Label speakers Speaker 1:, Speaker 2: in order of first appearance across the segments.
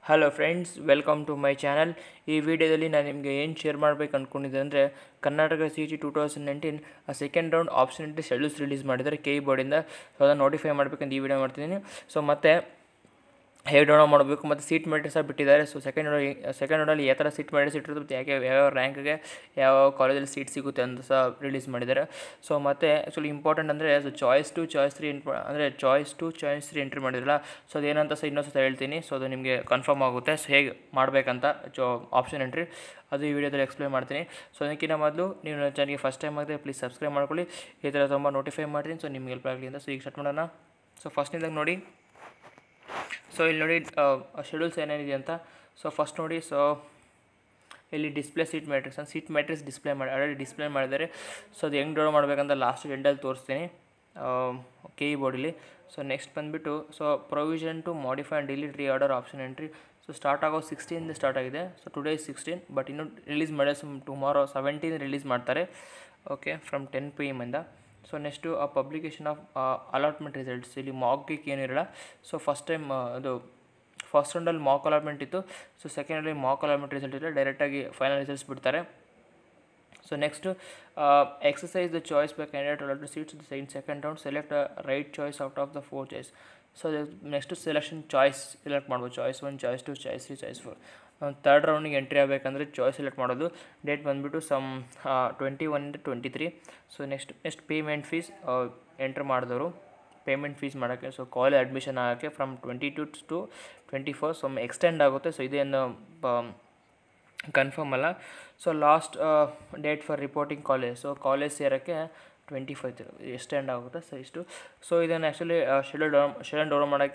Speaker 1: hello friends welcome to my channel ಈ ವಿಡಿಯೋದಲ್ಲಿ ನಾನು ನಿಮಗೆ ಏನು ಶೇರ್ ಮಾಡಬೇಕು ಅಂದ್ಕೊಂಡಿದ್ದೆ ಅಂದರೆ Karnataka C G two thousand nineteen second round option entry schedules release ಮಾಡಿದ್ದಾರೆ ಕೆ ಇ ಬೋರ್ಡಿಂದ ಸೊ ಅದನ್ನು ನೋಟಿಫೈ ಮಾಡಬೇಕಂತ ಈ ವಿಡಿಯೋ ಮಾಡ್ತಿದ್ದೀನಿ ಸೊ ಮತ್ತು ಹೇಗೆ ಡೌನ್ಲೋಡ್ ಮಾಡಬೇಕು ಮತ್ತು ಸೀಟ್ ಮೆಟ್ರಿಕ್ಸ್ ಸಹ ಬಿಟ್ಟಿದ್ದಾರೆ ಸೊ ಸೆಕೆಂಡ್ ಸೆಕೆಂಡ್ ರೌಂಡಲ್ಲಿ ಯಾವ ಥರ ಸೀಟ್ ಮೆಟ್ರಿಕ್ಸ್ ಇಟ್ಟಿರೋದು ಮತ್ತು ಯಾಕೆ ಯಾವ ರ್ಯಾಂಕ್ಗೆ ಯಾವ ಕಾಲೇಜಲ್ಲಿ ಸೀಟ್ ಸಿಗುತ್ತೆ ಅಂತ ಸಹ ರಿಲೀಸ್ ಮಾಡಿದ್ದಾರೆ ಸೊ ಮತ್ತು ಆ್ಯಕ್ಚುಲಿ ಇಂಪಾರ್ಟೆಂಟ್ ಅಂದರೆ so choice two choice three ಅಂದರೆ choice two choice three entry ಮಾಡಿದ್ರಲ್ಲ ಸೊ ಅದೇನಂತ ಸಹ ಇನ್ನೊಂದು ಸಹ ಹೇಳ್ತೀನಿ ಸೊ ಅದು ನಿಮಗೆ ಕನ್ಫರ್ಮ್ ಆಗುತ್ತೆ ಸೊ ಹೇಗೆ ಮಾಡಬೇಕಂತ ಚೋ ಆಪ್ಷನ್ ಎಂಟ್ರಿ ಅದು ಈ ವಿಡಿಯೋದಲ್ಲಿ ಎಕ್ಸ್ಪ್ಲೇನ್ ಮಾಡ್ತೀನಿ ಸೊ ಅದಕ್ಕಿಂತ ಮೊದಲು ನೀವು ನನ್ನ ಚಾನಲ್ಗೆ ಫಸ್ಟ್ ಟೈಮ್ ಆಗಿದೆ ಪ್ಲೀಸ್ ಸಬ್ಸ್ಕ್ರೈಬ್ ಮಾಡ್ಕೊಳ್ಳಿ ಈ ಥರ ತುಂಬ ನೋಟಿಫೈ ಮಾಡ್ತೀನಿ ಸೊ ನಿಮ್ಗೆ ಹೆಲ್ಪ್ ಆಗಲಿ ಅಂತ ಸೊ ಈಗ ಸ್ಟಾರ್ಟ್ ಮಾಡೋಣ ಸೊ ಫಸ್ಟ್ನಿಂದಾಗ ನೋಡಿ ಸೊ ಇಲ್ಲಿ ನೋಡಿ ಶೆಡ್ಯೂಲ್ಸ್ ಏನೇನಿದೆ ಅಂತ ಸೊ ಫಸ್ಟ್ ನೋಡಿ ಸೊ ಇಲ್ಲಿ ಡಿಸ್ಪ್ಲೇ ಸೀಟ್ ಮ್ಯಾಟ್ರಿಕ್ಸ್ ಅಂತ ಸೀಟ್ ಮ್ಯಾಟ್ರಿಕ್ಸ್ ಡಿಸ್ಪ್ಲೇ ಮಾಡಿ ಆಲ್ರೆಡಿ ಡಿಸ್ಪ್ಲೇ ಮಾಡಿದ್ದಾರೆ ಸೊ ಅದು ಹೆಂಗೆ ಡೌನ್ ಮಾಡಬೇಕಂತ ಲಾಸ್ಟ್ ಎಂಡಲ್ಲಿ ತೋರಿಸ್ತೀನಿ ಕೆ ಇ ಬೋರ್ಡಲ್ಲಿ ಸೊ ನೆಕ್ಸ್ಟ್ ಬಂದುಬಿಟ್ಟು so provision to modify and delete reorder option entry so start ಆಗೋ ಸಿಕ್ಸ್ಟೀನ್ ಸ್ಟಾರ್ಟ್ ಆಗಿದೆ ಸೊ ಟುಡೇ ಸಿಕ್ಸ್ಟೀನ್ ಬಟ್ ಇನ್ನೂ ರಿಲೀಸ್ ಮಾಡಿ ಟುಮಾರೋ ಸೆವೆಂಟೀನ್ ರಿಲೀಸ್ ಮಾಡ್ತಾರೆ ಓಕೆ ಫ್ರಮ್ ಟೆನ್ ಪಿ ಎಮ್ಮಿಂದ ಸೊ ನೆಕ್ಸ್ಟು ಆ publication of allotment results ಇಲ್ಲಿ mock ಗೀಕ್ ಏನಿರಲ್ಲ ಸೊ ಫಸ್ಟ್ ಟೈಮ್ ಅದು ಫಸ್ಟ್ ರೌಂಡಲ್ಲಿ ಮಾಕ್ ಅಲಾಟ್ಮೆಂಟ್ ಇತ್ತು ಸೊ ಸೆಕೆಂಡಲ್ಲಿ ಮಾಕ್ ಅಲಾಟ್ಮೆಂಟ್ ರಿಸಲ್ಟ್ ಇಲ್ಲ ಡೈರೆಕ್ಟಾಗಿ ಫೈನಲ್ ರಿಸಲ್ಟ್ಸ್ ಬಿಡ್ತಾರೆ so next exercise the choice by candidate allot seats in second round select right choice out of the four choice so next selection choice select ಮಾಡ್ಬೋದು choice one choice two choice three choice four third ರೌಂಡಿಗೆ entry ಆಗಬೇಕಂದ್ರೆ choice select ಮಾಡೋದು date ಬಂದುಬಿಟ್ಟು some twenty ಒನ್ನಿಂದ twenty three so next next payment fees entry ಮಾಡಿದವರು payment fees ಮಾಡೋಕ್ಕೆ so college admission ಆಗೋಕ್ಕೆ from twenty two to twenty four so extend ಆಗುತ್ತೆ so ಇದೇನು ಕನ್ಫರ್ಮ್ ಅಲ್ಲ so last date for reporting college so college ಸೇರೋಕ್ಕೆ twenty five extend ಆಗುತ್ತೆ so ಇಷ್ಟು so ಇದನ್ನು actually schedule down schedule down ಮಾಡೋಕ್ಕೆ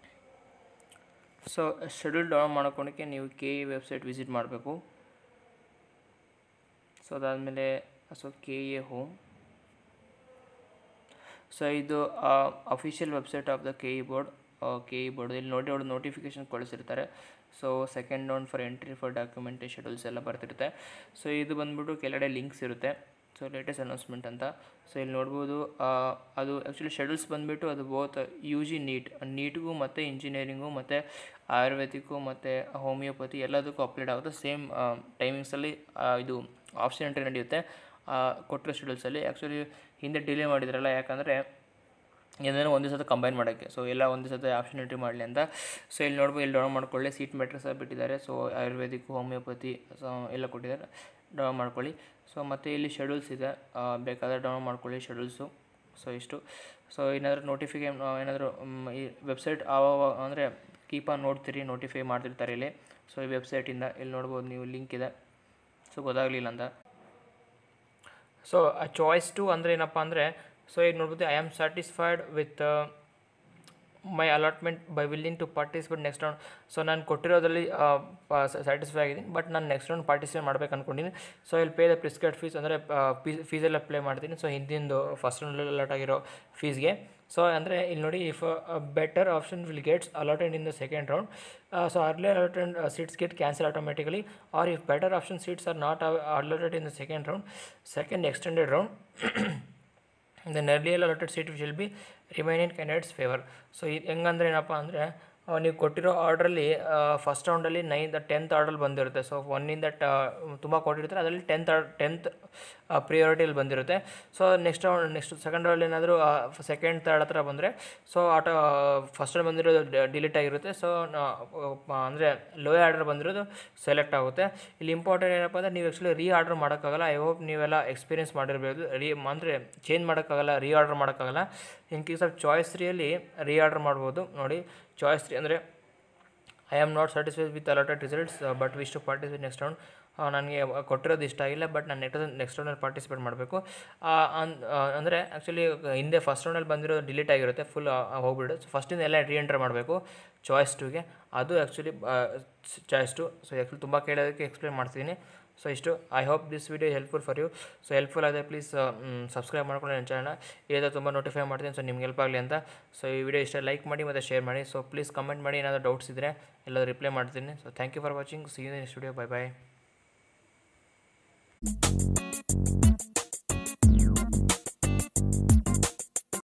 Speaker 1: so schedule down ಮಾಡ್ಕೊಳಕ್ಕೆ ನೀವು ಕೆ ಇ ವೆಬ್ಸೈಟ್ ವಿಸಿಟ್ ಮಾಡಬೇಕು ಸೊ ಅದಾದಮೇಲೆ so K A home so ಇದು official website of the K E board K E board ಇಲ್ಲಿ ನೋಡಿ ಅವ್ರು ನೋಟಿಫಿಕೇಶನ್ ಕಳಿಸಿರ್ತಾರೆ so second round for entry for ಡಾಕ್ಯುಮೆಂಟೇ ಶೆಡ್ಯೂಲ್ಸ್ ಎಲ್ಲ ಬರ್ತಿರುತ್ತೆ ಸೊ ಇದು ಬಂದ್ಬಿಟ್ಟು ಕೆಳಗಡೆ ಲಿಂಕ್ಸ್ ಇರುತ್ತೆ ಸೊ ಲೇಟೆಸ್ಟ್ ಅನೌನ್ಸ್ಮೆಂಟ್ ಅಂತ ಸೊ ಇಲ್ಲಿ ನೋಡ್ಬೋದು ಅದು ಆ್ಯಕ್ಚುಲಿ ಶೆಡ್ಯೂಲ್ಸ್ ಬಂದುಬಿಟ್ಟು ಅದು ಬೋತ್ ಯು ಜಿ ನೀಟ್ ನೀಟ್ಗೂ ಮತ್ತು ಇಂಜಿನಿಯರಿಂಗು ಮತ್ತು ಆಯುರ್ವೇದಿಕ್ಕು ಮತ್ತು ಹೋಮಿಯೋಪತಿ ಎಲ್ಲದಕ್ಕೂ ಅಪ್ಲೈಡ್ ಆಗುತ್ತೆ ಸೇಮ್ ಟೈಮಿಂಗ್ಸಲ್ಲಿ ಇದು ಆಪ್ಷನ್ ಎಂಟ್ರಿ ನಡೆಯುತ್ತೆ ಕೊಟ್ಟಿರೋ ಶೆಡ್ಯೂಲ್ಸಲ್ಲಿ ಆ್ಯಕ್ಚುಲಿ ಹಿಂದೆ ಡಿಲೇ ಮಾಡಿದ್ರಲ್ಲ ಯಾಕಂದರೆ ಏನೇನೋ ಒಂದೇ ಸತ ಕಂಬೈನ್ ಮಾಡೋಕ್ಕೆ ಸೊ ಎಲ್ಲ ಒಂದೇ ಸತ ಆಪ್ಷನ್ ಎಂಟ್ರಿ ಮಾಡಲಿ ಅಂತ ಸೊ ಇಲ್ಲಿ ನೋಡ್ಬೋದು ಇಲ್ಲಿ ಡೌನ್ ಮಾಡ್ಕೊಳ್ಳಿ ಸೀಟ್ ಮೆಟ್ರಿಕ್ಸ್ ಬಿಟ್ಟಿದ್ದಾರೆ ಸೊ ಆಯುರ್ವೇದಿಕ್ ಹೋಮಿಯೋಪತಿ ಸೊ ಎಲ್ಲ ಕೊಟ್ಟಿದ್ದಾರೆ ಡೌನ್ ಮಾಡ್ಕೊಳ್ಳಿ ಸೊ ಮತ್ತು ಇಲ್ಲಿ ಶೆಡ್ಯೂಲ್ಸ್ ಇದೆ ಬೇಕಾದರೆ ಡೌನ್ ಮಾಡ್ಕೊಳ್ಳಿ ಶೆಡ್ಯೂಲ್ಸು ಸೊ ಇಷ್ಟು ಸೊ ಏನಾದರೂ ನೋಟಿಫಿಕೇ ಏನಾದರೂ ಈ ವೆಬ್ಸೈಟ್ ಆವಾಗ ಅಂದರೆ ಕೀಪ ನೋಡ್ತೀರಿ ನೋಟಿಫೈ ಮಾಡ್ತಿರ್ತಾರೆ ಇಲ್ಲಿ ಸೊ ಈ ವೆಬ್ಸೈಟಿಂದ ಇಲ್ಲಿ ನೋಡ್ಬೋದು ನೀವು ಲಿಂಕ್ ಇದೆ ಸೊ ಗೊತ್ತಾಗಲಿಲ್ಲ ಅಂತ ಸೊ ಆ ಚಾಯ್ಸ್ ಟು ಅಂದರೆ ಏನಪ್ಪ ಅಂದರೆ ಸೊ ಈಗ ನೋಡ್ಬೋದು I am satisfied with my allotment by willing to participate next round so ನಾನು ಕೊಟ್ಟಿರೋದ್ರಲ್ಲಿ ಸ್ಯಾಟಿಸ್ಫೈ ಆಗಿದ್ದೀನಿ ಬಟ್ ನಾನು ನೆಕ್ಸ್ಟ್ ರೌಂಡ್ ಪಾರ್ಟಿಸಿಪೇಟ್ ಮಾಡ್ಬೇಕು ಅಂದ್ಕೊಂಡಿದ್ದೀನಿ ಸೊ ಇಲ್ಲಿ ಪೇ ದ ಪ್ರಿಸ್ಕ್ರೈಬ್ ಫೀಸ್ ಅಂದರೆ ಫೀಸೆಲ್ಲ ಪ್ಲೇ ಮಾಡ್ತೀನಿ ಸೊ ಹಿಂದಿಂದು ಫಸ್ಟ್ ರೌಂಡಲ್ಲಿ ಅಲಾಟ್ ಆಗಿರೋ ಫೀಸ್ಗೆ ಸೊ ಅಂದರೆ ಇಲ್ಲಿ ನೋಡಿ if better option will gets allotted in the second round so early allotted seats get cancel automatically or if better option seats are not allotted in the second round second extended round then earlier allotted seat will be remain in candidates favour so ಇದು ಹೆಂಗಂದ್ರೆ ಏನಪ್ಪ ಅಂದರೆ ನೀವು ಕೊಟ್ಟಿರೋ ಆರ್ಡ್ರಲ್ಲಿ first ರೌಂಡಲ್ಲಿ nine tenth order ಬಂದಿರುತ್ತೆ so ಒನ್ನಿಂದ ಟ ತುಂಬ ಕೊಟ್ಟಿರ್ತಾರೆ ಅದರಲ್ಲಿ ಟೆಂತ್ ಟೆಂತ್ ಪ್ರಿಯಾರಿಟಿಯಲ್ಲಿ ಬಂದಿರುತ್ತೆ so next round next second round ಏನಾದರೂ ಸೆಕೆಂಡ್ ತರ್ಡ್ ಹತ್ರ ಬಂದರೆ ಸೊ ಆಟೋ ಫಸ್ಟ್ ರೌಂಡ್ ಬಂದಿರೋದು ಡಿಲೀಟ್ ಆಗಿರುತ್ತೆ ಸೊ ಅಂದರೆ ಲೋ ಆರ್ಡರ್ ಬಂದಿರೋದು ಸೆಲೆಕ್ಟ್ ಆಗುತ್ತೆ ಇಲ್ಲಿ ಇಂಪಾರ್ಟೆಂಟ್ ಏನಪ್ಪ ಅಂದರೆ ನೀವು ಆ್ಯಕ್ಚುಲಿ ರೀ ಆರ್ಡರ್ ಮಾಡೋಕ್ಕಾಗಲ್ಲ ಐ ಹೋಪ್ ನೀವೆಲ್ಲ ಎಕ್ಸ್ಪೀರಿಯನ್ಸ್ ಮಾಡಿರ್ಬೋದು ರೀ ಅಂದರೆ ಚೇಂಜ್ ಮಾಡೋಕ್ಕಾಗಲ್ಲ ರೀ ಆರ್ಡರ್ ಮಾಡೋಕ್ಕಾಗಲ್ಲ ಇನ್ ಕೇಸ್ ಆಫ್ ಚಾಯ್ಸ್ ತ್ರೀಯಲ್ಲಿ ರೀ ಆರ್ಡರ್ ಮಾಡ್ಬೋದು ನೋಡಿ ಚಾಯ್ಸ್ ತ್ರೀ ಅಂದರೆ I am not satisfied with allotted results but wish to participate next round ನನಗೆ ಕೊಟ್ಟಿರೋದು ಇಷ್ಟ ಆಗಿಲ್ಲ ಬಟ್ ನಾನು ನೆಕ್ಸ್ಟ್ ನೆಕ್ಸ್ಟ್ ರೌಂಡಲ್ಲಿ ಪಾರ್ಟಿಸಿಪೇಟ್ ಮಾಡಬೇಕು ಅಂದರೆ ಆ್ಯಕ್ಚುಲಿ ಹಿಂದೆ ಫಸ್ಟ್ ರೌಂಡಲ್ಲಿ ಬಂದಿರೋ ಡಿಲೀಟ್ ಆಗಿರುತ್ತೆ ಫುಲ್ ಹೋಗ್ಬಿಡು ಸೊ ಫಸ್ಟಿಂದ ಎಲ್ಲ ರೀ ಎಂಟರ್ ಮಾಡಬೇಕು ಚಾಯ್ಸ್ ಟೂಗೆ ಅದು actually choice two so actually ತುಂಬ ಕೇಳೋದಕ್ಕೆ ಎಕ್ಸ್ಪ್ಲೇನ್ ಮಾಡ್ತಿದ್ದೀನಿ ಸೊ ಇಷ್ಟು I hope this video helpful for you so helpful ಆದರೆ ಪ್ಲೀಸ್ ಸಬ್ಸ್ಕ್ರೈಬ್ ಮಾಡ್ಕೊಂಡು ನನ್ನ ಚಾನಲ್ ಏನಾದರೂ ತುಂಬ ನೋಟಿಫೈ ಮಾಡ್ತೀನಿ ಸೊ ನಿಮ್ಗೆ ಹೆಲ್ಪ್ ಆಗಲಿ ಅಂತ ಸೊ ಈ ವಿಡಿಯೋ ಇಷ್ಟ ಲೈಕ್ ಮಾಡಿ ಮತ್ತು ಶೇರ್ ಮಾಡಿ ಸೊ ಪ್ಲೀಸ್ ಕಮೆಂಟ್ ಮಾಡಿ ಏನಾದರೂ ಡೌಟ್ಸ್ ಇದ್ದರೆ ಎಲ್ಲಾದರೂ ರಿಪ್ಲೈ ಮಾಡ್ತೀನಿ so thank you for watching see you next video bye bye